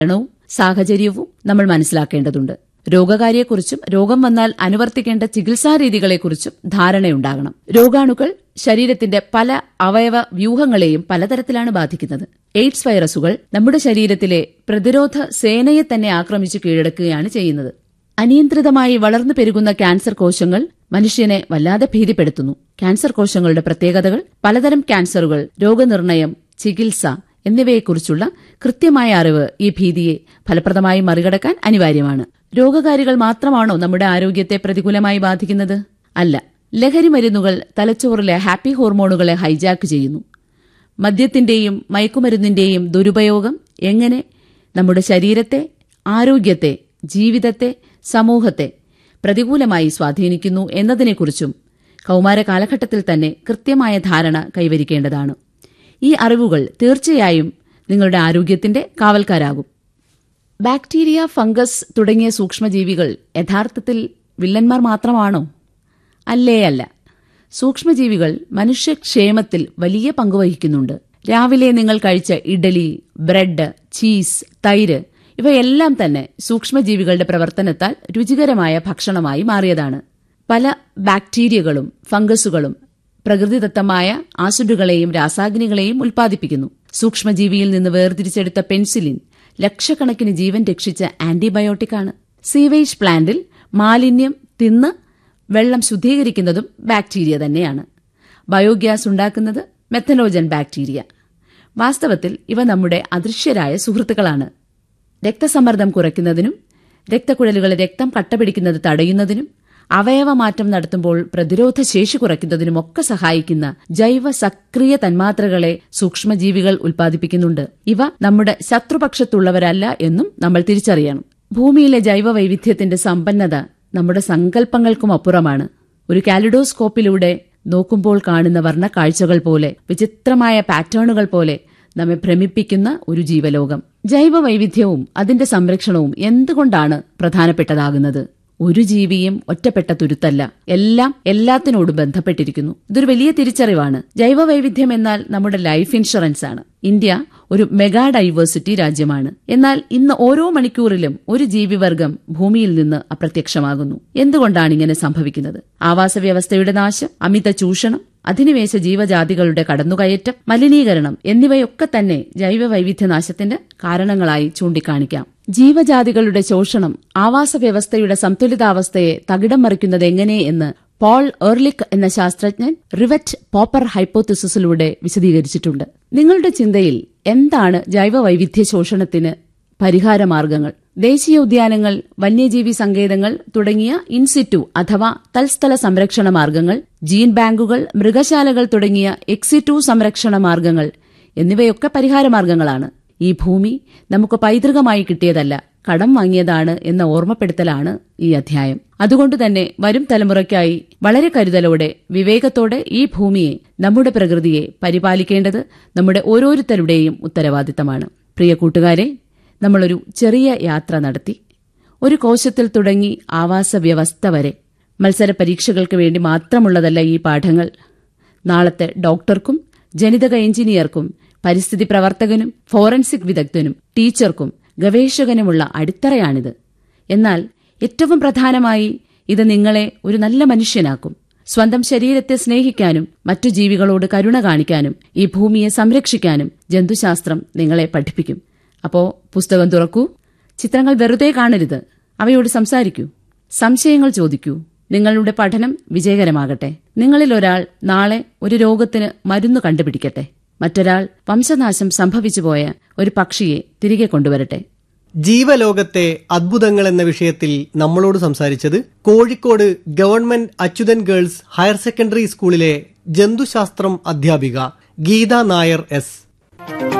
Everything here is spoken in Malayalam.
കാരണവും സാഹചര്യവും നമ്മൾ മനസ്സിലാക്കേണ്ടതുണ്ട് രോഗകാരിയെക്കുറിച്ചും രോഗം വന്നാൽ അനുവർത്തിക്കേണ്ട ചികിത്സാരീതികളെക്കുറിച്ചും ധാരണയുണ്ടാകണം രോഗാണുക്കൾ ശരീരത്തിന്റെ പല അവയവ വ്യൂഹങ്ങളെയും പലതരത്തിലാണ് ബാധിക്കുന്നത് എയ്ഡ്സ് വൈറസുകൾ നമ്മുടെ ശരീരത്തിലെ പ്രതിരോധ സേനയെ തന്നെ ആക്രമിച്ചു കീഴടക്കുകയാണ് ചെയ്യുന്നത് അനിയന്ത്രിതമായി വളർന്നു പെരുകുന്ന ക്യാൻസർ കോശങ്ങൾ മനുഷ്യനെ വല്ലാതെ ഭീതിപ്പെടുത്തുന്നു ക്യാൻസർ കോശങ്ങളുടെ പ്രത്യേകതകൾ പലതരം ക്യാൻസറുകൾ രോഗനിർണയം ചികിത്സ എന്നിവയെക്കുറിച്ചുള്ള കൃത്യമായ അറിവ് ഈ ഭീതിയെ ഫലപ്രദമായി മറികടക്കാൻ അനിവാര്യമാണ് രോഗകാരികൾ മാത്രമാണോ നമ്മുടെ ആരോഗ്യത്തെ പ്രതികൂലമായി ബാധിക്കുന്നത് അല്ല ലഹരി മരുന്നുകൾ തലച്ചോറിലെ ഹാപ്പി ഹോർമോണുകളെ ഹൈജാക്ക് ചെയ്യുന്നു മദ്യത്തിന്റെയും മയക്കുമരുന്നിന്റെയും ദുരുപയോഗം എങ്ങനെ നമ്മുടെ ശരീരത്തെ ആരോഗ്യത്തെ ജീവിതത്തെ സമൂഹത്തെ പ്രതികൂലമായി സ്വാധീനിക്കുന്നു എന്നതിനെക്കുറിച്ചും കൌമാര കാലഘട്ടത്തിൽ തന്നെ കൃത്യമായ ധാരണ കൈവരിക്കേണ്ടതാണ് ഈ അറിവുകൾ തീർച്ചയായും നിങ്ങളുടെ ആരോഗ്യത്തിന്റെ കാവൽക്കാരാകും ബാക്ടീരിയ ഫംഗസ് തുടങ്ങിയ സൂക്ഷ്മജീവികൾ യഥാർത്ഥത്തിൽ വില്ലന്മാർ മാത്രമാണോ അല്ലേ അല്ല സൂക്ഷ്മജീവികൾ മനുഷ്യക്ഷേമത്തിൽ വലിയ പങ്കുവഹിക്കുന്നുണ്ട് രാവിലെ നിങ്ങൾ കഴിച്ച ഇഡലി ബ്രെഡ് ചീസ് തൈര് ഇവയെല്ലാം തന്നെ സൂക്ഷ്മജീവികളുടെ പ്രവർത്തനത്താൽ രുചികരമായ ഭക്ഷണമായി മാറിയതാണ് പല ബാക്ടീരിയകളും ഫംഗസുകളും പ്രകൃതിദത്തമായ ആസിഡുകളെയും രാസാഗ്നികളെയും ഉൽപ്പാദിപ്പിക്കുന്നു സൂക്ഷ്മജീവിയിൽ നിന്ന് വേർതിരിച്ചെടുത്ത പെൻസിലിൻ ലക്ഷക്കണക്കിന് ജീവൻ രക്ഷിച്ച ആന്റിബയോട്ടിക്കാണ് സീവേജ് പ്ലാന്റിൽ മാലിന്യം തിന്ന് വെള്ളം ശുദ്ധീകരിക്കുന്നതും ബാക്ടീരിയ തന്നെയാണ് ബയോഗ്യാസ് ഉണ്ടാക്കുന്നത് മെത്തനോജൻ ബാക്ടീരിയ വാസ്തവത്തിൽ ഇവ നമ്മുടെ അദൃശ്യരായ സുഹൃത്തുക്കളാണ് രക്തസമ്മർദ്ദം കുറയ്ക്കുന്നതിനും രക്തക്കുഴലുകളെ രക്തം കട്ടപിടിക്കുന്നത് തടയുന്നതിനും അവയവമാറ്റം നടത്തുമ്പോൾ പ്രതിരോധ ശേഷി കുറയ്ക്കുന്നതിനുമൊക്കെ സഹായിക്കുന്ന ജൈവ സക്രിയ തന്മാത്രകളെ സൂക്ഷ്മജീവികൾ ഉൽപ്പാദിപ്പിക്കുന്നുണ്ട് ഇവ നമ്മുടെ ശത്രുപക്ഷത്തുള്ളവരല്ല എന്നും നമ്മൾ തിരിച്ചറിയണം ഭൂമിയിലെ ജൈവ വൈവിധ്യത്തിന്റെ സമ്പന്നത നമ്മുടെ സങ്കല്പങ്ങൾക്കും അപ്പുറമാണ് ഒരു കാലിഡോസ്കോപ്പിലൂടെ നോക്കുമ്പോൾ കാണുന്ന വർണ്ണക്കാഴ്ചകൾ പോലെ വിചിത്രമായ പാറ്റേണുകൾ പോലെ നമ്മെ ഭ്രമിപ്പിക്കുന്ന ഒരു ജീവലോകം ജൈവ വൈവിധ്യവും അതിന്റെ സംരക്ഷണവും എന്തുകൊണ്ടാണ് പ്രധാനപ്പെട്ടതാകുന്നത് ഒരു ജീവിയും ഒറ്റപ്പെട്ട തുരുത്തല്ല എല്ലാം എല്ലാത്തിനോടും ബന്ധപ്പെട്ടിരിക്കുന്നു ഇതൊരു വലിയ തിരിച്ചറിവാണ് ജൈവ വൈവിധ്യം എന്നാൽ നമ്മുടെ ലൈഫ് ഇൻഷുറൻസ് ആണ് ഇന്ത്യ ഒരു മെഗാ ഡൈവേഴ്സിറ്റി രാജ്യമാണ് എന്നാൽ ഇന്ന് ഓരോ മണിക്കൂറിലും ഒരു ജീവിവർഗം ഭൂമിയിൽ നിന്ന് അപ്രത്യക്ഷമാകുന്നു എന്തുകൊണ്ടാണ് ഇങ്ങനെ സംഭവിക്കുന്നത് ആവാസ വ്യവസ്ഥയുടെ നാശം അമിത ചൂഷണം അധിനിവേശ ജീവജാതികളുടെ കടന്നുകയറ്റം മലിനീകരണം എന്നിവയൊക്കെ തന്നെ ജൈവ വൈവിധ്യനാശത്തിന്റെ കാരണങ്ങളായി ചൂണ്ടിക്കാണിക്കാം ജീവജാതികളുടെ ശോഷണം ആവാസ വ്യവസ്ഥയുടെ സന്തുലിതാവസ്ഥയെ തകിടം മറിക്കുന്നത് എങ്ങനെ എന്ന് പോൾ എർലിക് എന്ന ശാസ്ത്രജ്ഞൻ റിവറ്റ് പോപ്പർ ഹൈപ്പോത്തിസിസിലൂടെ വിശദീകരിച്ചിട്ടുണ്ട് നിങ്ങളുടെ ചിന്തയിൽ എന്താണ് ജൈവ വൈവിധ്യ ശോഷണത്തിന് പരിഹാരമാർഗങ്ങൾ ദേശീയോദ്യാനങ്ങൾ വന്യജീവി സങ്കേതങ്ങൾ തുടങ്ങിയ ഇൻസിറ്റു അഥവാ തൽസ്ഥല സംരക്ഷണ മാർഗങ്ങൾ ജീൻ ബാങ്കുകൾ മൃഗശാലകൾ തുടങ്ങിയ എക്സിറ്റു സംരക്ഷണ മാർഗങ്ങൾ എന്നിവയൊക്കെ പരിഹാരമാർഗങ്ങളാണ് ഈ ഭൂമി നമുക്ക് പൈതൃകമായി കിട്ടിയതല്ല കടം വാങ്ങിയതാണ് എന്ന ഓർമ്മപ്പെടുത്തലാണ് ഈ അധ്യായം അതുകൊണ്ട് തന്നെ വരും തലമുറയ്ക്കായി വളരെ കരുതലോടെ വിവേകത്തോടെ ഈ ഭൂമിയെ നമ്മുടെ പ്രകൃതിയെ പരിപാലിക്കേണ്ടത് നമ്മുടെ ഓരോരുത്തരുടെയും ഉത്തരവാദിത്തമാണ് പ്രിയ കൂട്ടുകാരെ നമ്മളൊരു ചെറിയ യാത്ര നടത്തി ഒരു കോശത്തിൽ തുടങ്ങി ആവാസ വ്യവസ്ഥ വരെ മത്സര പരീക്ഷകൾക്ക് വേണ്ടി മാത്രമുള്ളതല്ല ഈ പാഠങ്ങൾ നാളത്തെ ഡോക്ടർക്കും ജനിതക എഞ്ചിനീയർക്കും പരിസ്ഥിതി പ്രവർത്തകനും ഫോറൻസിക് വിദഗ്ധനും ടീച്ചർക്കും ഗവേഷകനുമുള്ള അടിത്തറയാണിത് എന്നാൽ ഏറ്റവും പ്രധാനമായി ഇത് നിങ്ങളെ ഒരു നല്ല മനുഷ്യനാക്കും സ്വന്തം ശരീരത്തെ സ്നേഹിക്കാനും മറ്റു ജീവികളോട് കരുണ കാണിക്കാനും ഈ ഭൂമിയെ സംരക്ഷിക്കാനും ജന്തുശാസ്ത്രം നിങ്ങളെ പഠിപ്പിക്കും അപ്പോ പുസ്തകം തുറക്കൂ ചിത്രങ്ങൾ വെറുതെ കാണരുത് അവയോട് സംസാരിക്കൂ സംശയങ്ങൾ ചോദിക്കൂ നിങ്ങളുടെ പഠനം വിജയകരമാകട്ടെ നിങ്ങളിൽ ഒരാൾ നാളെ ഒരു രോഗത്തിന് മരുന്ന് കണ്ടുപിടിക്കട്ടെ മറ്റൊരാൾ വംശനാശം സംഭവിച്ചുപോയ ഒരു പക്ഷിയെ തിരികെ കൊണ്ടുവരട്ടെ ജീവലോകത്തെ അദ്ഭുതങ്ങൾ എന്ന വിഷയത്തിൽ നമ്മളോട് സംസാരിച്ചത് Kozhikode government Achuthan girls higher secondary സ്കൂളിലെ ജന്തുശാസ്ത്രം അധ്യാപിക ഗീത നായർ എസ്